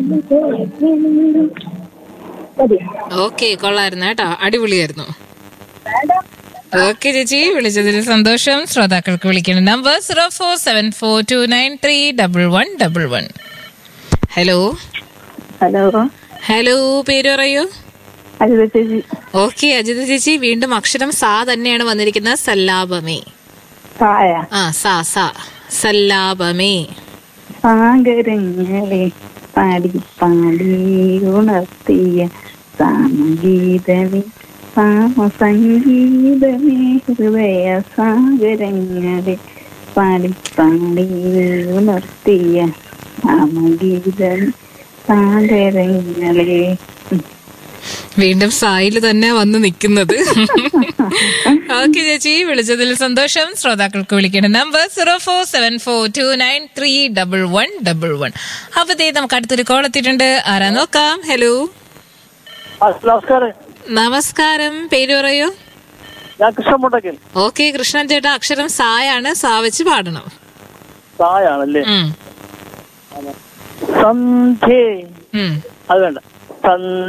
മതി ഓക്കെ കൊള്ളായിരുന്നു കേട്ടോ അടിപൊളിയായിരുന്നു ഓക്കെ ചേച്ചി വിളിച്ചതിൽ സന്തോഷം ശ്രോതാക്കൾക്ക് വിളിക്കണം number zero four seven four two nine three double one double one hello hello hello പേര് പറയൂ അജിത ചേച്ചി ഓക്കെ അജിത ചേച്ചി വീണ്ടും അക്ഷരം സാ തന്നെയാണ് വന്നിരിക്കുന്നത് സല്ലാപമേ തായ ആ സാ സാ സല്ലാപമേ സാഗരങ്ങളെ പാടി പാടി ഉണർത്തിയ സാമഗീതമേ സാമസംഗീതമേ ഹൃദയ സാഗരങ്ങളെ പാടി പാടി ഉണർത്തിയ സാമഗീതമേ സാഗരങ്ങളെ ഉം. വീണ്ടും സായിൽ തന്നെ വന്ന് നിൽക്കുന്നത് ഓക്കെ ചേച്ചി വിളിച്ചതിൽ സന്തോഷം ശ്രോതാക്കൾക്ക് വിളിക്കേണ്ട number zero four seven four two nine three double one double one അപ്പൊ ദേ നമുക്ക് അടുത്തൊരു കോൾ എത്തിയിട്ടുണ്ട് ആരാ നോക്കാം ഹലോ നമസ്കാരം നമസ്കാരം പേര് പറയൂ ഞാൻ കൃഷ്ണൻ മുണ്ടക്കൽ ഓക്കെ കൃഷ്ണൻ ചേട്ടാ അക്ഷരം സായാണ് സാ വെച്ച് പാടണം തായാണല്ലേ ഉം, സന്ധ്യേ ഉം. അത് വേണ്ട സന്ധ്യ